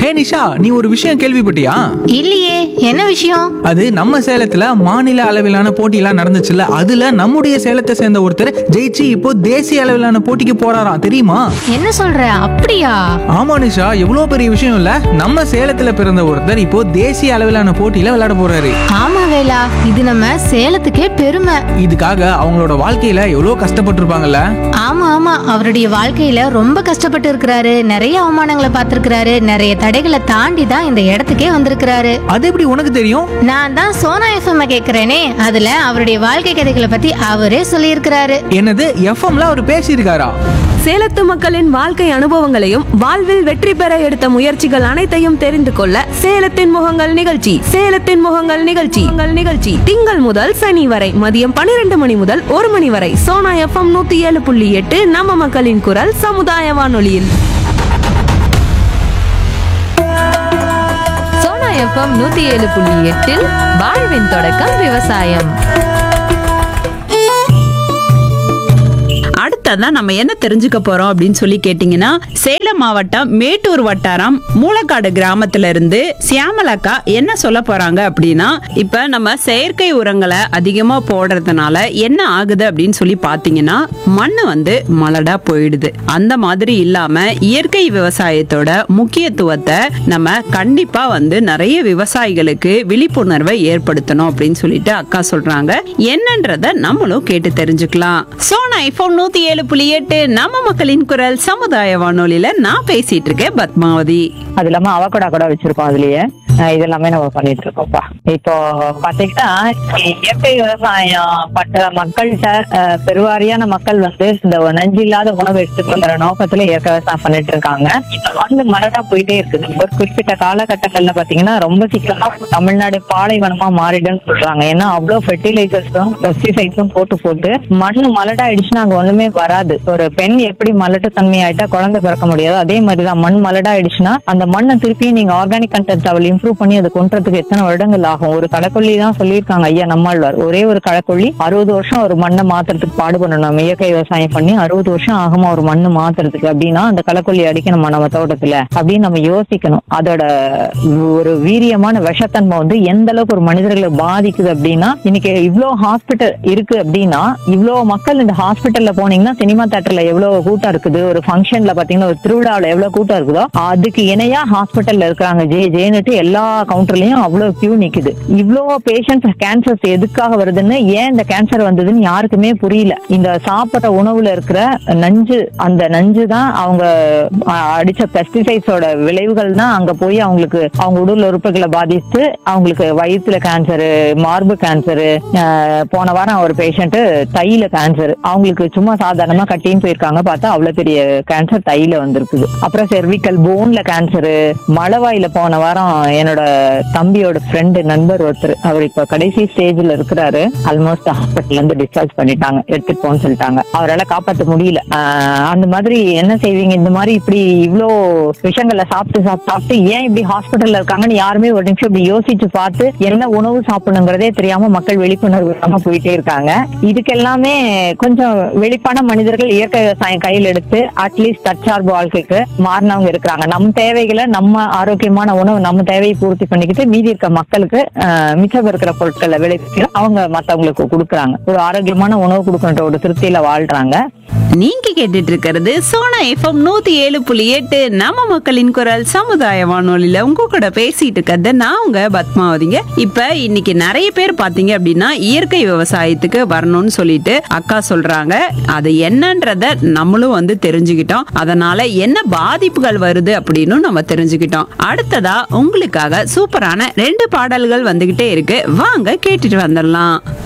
ஹே நிஷா நீ ஒரு விஷயம் கேள்விப்பட்டியா இல்லையே என்ன விஷயம் அது நம்ம சேலத்துல மாநில அளவிலான போட்டியெல்லாம் நடந்துச்சுல்ல அதுல நம்முடைய சேலத்தை சேர்ந்த ஒருத்தர் ஜெயிச்சு இப்போ தேசிய அளவிலான போட்டிக்கு போறாராம் தெரியுமா என்ன சொல்ற அப்படியா ஆமா நிஷா எவ்வளவு பெரிய விஷயம் இல்ல நம்ம சேலத்துல பிறந்த ஒருத்தர் இப்போ தேசிய அளவிலான போட்டியில விளையாட போறாரு ஆமா வேலா இது நம்ம சேலத்துக்கே பெருமை இதுக்காக அவங்களோட வாழ்க்கையில எவ்வளவு கஷ்டப்பட்டிருப்பாங்கல்ல ஆமா ஆமா அவருடைய வாழ்க்கையில ரொம்ப கஷ்டப்பட்டு இருக்கிறாரு நிறைய அவமானங்களை பார்த்திருக்கிறாரு நிறைய தடைகளை தாண்டி தான் இந்த இடத்துக்கே வந்திருக்கிறாரு அது எப்படி உனக்கு தெரியும் நான் தான் சோனா எஃப்எம் கேக்குறேனே அதுல அவருடைய வாழ்க்கை கதைகளை பத்தி அவரே சொல்லியிருக்கிறாரு என்னது எஃப்எம்ல அவர் பேசியிருக்காரா சேலத்து மக்களின் வாழ்க்கை அனுபவங்களையும் வாழ்வில் வெற்றி பெற எடுத்த முயற்சிகள் அனைத்தையும் தெரிந்து கொள்ள சேலத்தின் முகங்கள் நிகழ்ச்சி சேலத்தின் முகங்கள் நிகழ்ச்சி உங்கள் நிகழ்ச்சி திங்கள் முதல் சனி வரை மதியம் பன்னிரண்டு மணி முதல் ஒரு மணி வரை சோனா எஃப்எம் நூத்தி ஏழு புள்ளி எட்டு நம்ம மக்களின் குரல் சமுதாய வானொலியில் சோனா எஃப்எம் நூத்தி ஏழு புள்ளி எட்டில் வாழ்வின் தொடக்கம் விவசாயம் அடுத்ததா நம்ம என்ன தெரிஞ்சுக்க போறோம் அப்படின்னு சொல்லி கேட்டீங்கன்னா சேலம் மாவட்டம் மேட்டூர் வட்டாரம் மூலக்காடு கிராமத்துல இருந்து சியாமலக்கா என்ன சொல்ல போறாங்க அப்படின்னா இப்ப நம்ம செயற்கை உரங்களை அதிகமா போடுறதுனால என்ன ஆகுது அப்படின்னு சொல்லி பாத்தீங்கன்னா மண்ணு வந்து மலடா போயிடுது அந்த மாதிரி இல்லாம இயற்கை விவசாயத்தோட முக்கியத்துவத்தை நம்ம கண்டிப்பா வந்து நிறைய விவசாயிகளுக்கு விழிப்புணர்வை ஏற்படுத்தணும் அப்படின்னு சொல்லிட்டு அக்கா சொல்றாங்க என்னன்றத நம்மளும் கேட்டு தெரிஞ்சுக்கலாம் சோனா ஐபோன் நூத்தி ஏழு புள்ளி எட்டு நம்ம மக்களின் குரல் சமுதாய வானொலியில நான் பேசிட்டு இருக்கேன் பத்மாவதி அது இல்லாம அவகடா கூட வச்சிருக்கோம் அதுலயே அஹ் இது எல்லாமே நம்ம பண்ணிட்டு இருக்கோம்ப்பா இப்போ பாத்தீங்கன்னா இயற்கை விவசாயம் பண்ற மக்கள்கிட்ட அஹ், பெருவாரியான மக்கள் வந்து இந்த நஞ்சு இல்லாத உணவு எடுத்துக்கொள்ற நோக்கத்துல இயற்கை விவசாயம் பண்ணிட்டு இருக்காங்க இப்ப வந்து மரடா போயிட்டே இருக்குது ஒரு குறிப்பிட்ட காலகட்டங்கள்ல பாத்தீங்கன்னா ரொம்ப சீக்கிரமா தமிழ்நாடு பாலைவனமா மாறிடுன்னு சொல்றாங்க ஏன்னா அவ்வளவு ஃபெர்டிலைசர்ஸும் பெஸ்டிசைட்ஸும் போட்டு போட்டு மண்ணு மலடா ஆயிடுச்சுன்னா அங்க ஒண்ணுமே வராது ஒரு பெண் எப்படி மலட்டு தன்மை ஆயிட்டா குழந்தை பிறக்க முடியாது அதே மாதிரிதான் மண் மலடா ஆயிடுச்சுன்னா அந்த மண்ணை திருப்பி நீங்க ஆர்கானிக் கண்டென்ட் அவள் இம்ப்ரூவ் பண்ணி அதை கொண்டுறதுக்கு எத்தனை வருடங்கள் ஆகும் ஒரு களைக்கொல்லி தான் சொல்லியிருக்காங்க ஐயா நம்மாழ்வார் ஒரே ஒரு களைக்கொல்லி அறுபது வருஷம் ஒரு மண்ணை மாத்துறதுக்கு பாடுபடணும் நம்ம இயற்கை விவசாயம் பண்ணி அறுபது வருஷம் ஆகுமா ஒரு மண்ணு மாத்துறதுக்கு அப்படின்னா அந்த களைக்கொல்லி அடிக்கணுமா நம்ம தோட்டத்துல அப்படின்னு நம்ம யோசிக்கணும் அதோட ஒரு வீரியமான விஷத்தன்மை வந்து எந்த அளவுக்கு ஒரு மனிதர்களை பாதிக்குது அப்படின்னா இன்னைக்கு இவ்ளோ ஹாஸ்பிட்டல் இருக்கு அப்படின்னா இவ்ளோ மக்கள் இந்த ஹாஸ்பிட்டல்ல போனீங்கன்னா சினிமா தேட்டர்ல எவ்வளவு கூட்டம் இருக்குது ஒரு ஃபங்க்ஷன்ல பாத்தீங்கன்னா ஒரு திருவிழாவில் எவ்வளவு கூட்டம் இருக்குதோ அதுக்கு இணையா ஹாஸ்பிட்டல்ல இருக்கிறாங்க ஜே ஜேன்னுட்டு எல்லா கவுண்டர்லயும் அவ்வளவு கியூ நிக்குது இவ்ளோ பேஷண்ட்ஸ் கேன்சர்ஸ் எதுக்காக வருதுன்னு ஏன் இந்த கேன்சர் வந்ததுன்னு யாருக்குமே புரியல இந்த சாப்பிட்ற உணவுல இருக்கிற நஞ்சு அந்த நஞ்சு தான் அவங்க அஹ், அடிச்ச பெஸ்டிசைட்ஸோட விளைவுகள் தான் அங்க போய் அவங்களுக்கு அவங்க உடல் உறுப்புகளை பாதித்து அவங்களுக்கு வயிற்றுல கேன்சரு மார்பு கேன்சரு போன வாரம் ஒரு பேஷண்ட் தையில கேன்சர் அவங்களுக்கு சும்மா சாதாரணமா கட்டின்னு போயிருக்காங்க பார்த்தா அவ்வளவு பெரிய கேன்சர் தையில வந்திருக்குது அப்புறம் செர்விக்கல் போன்ல கேன்சரு மலவாயில போன வாரம் என்னோட தம்பியோட ஃப்ரெண்டு நண்பர் ஒருத்தர் அவர் இப்ப கடைசி ஸ்டேஜ்ல இருக்கிறாரு ஆல்மோஸ்ட் ஹாஸ்பிட்டல்ல இருந்து டிஸ்சார்ஜ் பண்ணிட்டாங்க எடுத்துட்டு போன்னு சொல்லிட்டாங்க அவரால காப்பாற்ற முடியல ஆஹ் அந்த மாதிரி என்ன செய்வீங்க இந்த மாதிரி இப்படி இவ்ளோ விஷயங்களை சாப்பிட்டு சாப்பிட்டு சாப்பிட்டு ஏன் இப்படி ஹாஸ்பிட்டல்ல இருக்காங்கன்னு யாருமே ஒரு நிமிஷம் இப்படி யோசிச்சு பார்த்து என்ன உணவு சாப்பிடணுங்கிறதே தெரியாம மக்கள் விழிப்புணர்வு இல்லாம போயிட்டே இருக்காங்க இதுக்கு எல்லாமே கொஞ்சம் வெளிப்பான மனிதர்கள் இயற்கை விவசாயம் கையில் எடுத்து அட்லீஸ்ட் தற்சார்பு வாழ்க்கைக்கு மாறினவங்க இருக்கிறாங்க நம்ம தேவைகளை நம்ம ஆரோக்கியமான உணவு நம்ம தேவையை பூர்த்தி பண்ணிக்கிட்டு மீதி இருக்க மக்களுக்கு ஆஹ், மிச்சம் இருக்கிற பொருட்களை விளைவிச்சு அவங்க மத்தவங்களுக்கு கொடுக்குறாங்க ஒரு ஆரோக்கியமான உணவு கொடுக்கணுன்ற ஒரு திருப்தியில வாழ்றாங்க நீங்க கேட்டுட்டு இருக்கிறது சோனா எஃப்எம் நூத்தி ஏழு புள்ளி எட்டு நம்ம மக்களின் குரல் சமுதாய வானொலியில உங்க கூட பேசிட்டு இருக்கிறது நான் உங்க பத்மாவதிங்க இப்ப இன்னைக்கு நிறைய பேர் பாத்தீங்க அப்படின்னா இயற்கை விவசாயத்துக்கு வரணும்னு சொல்லிட்டு அக்கா சொல்றாங்க அது என்னன்றத நம்மளும் வந்து தெரிஞ்சுக்கிட்டோம் அதனால என்ன பாதிப்புகள் வருது அப்படின்னு நம்ம தெரிஞ்சுக்கிட்டோம் அடுத்ததா உங்களுக்காக சூப்பரான ரெண்டு பாடல்கள் வந்துகிட்டே இருக்கு வாங்க கேட்டுட்டு வந்துடலாம்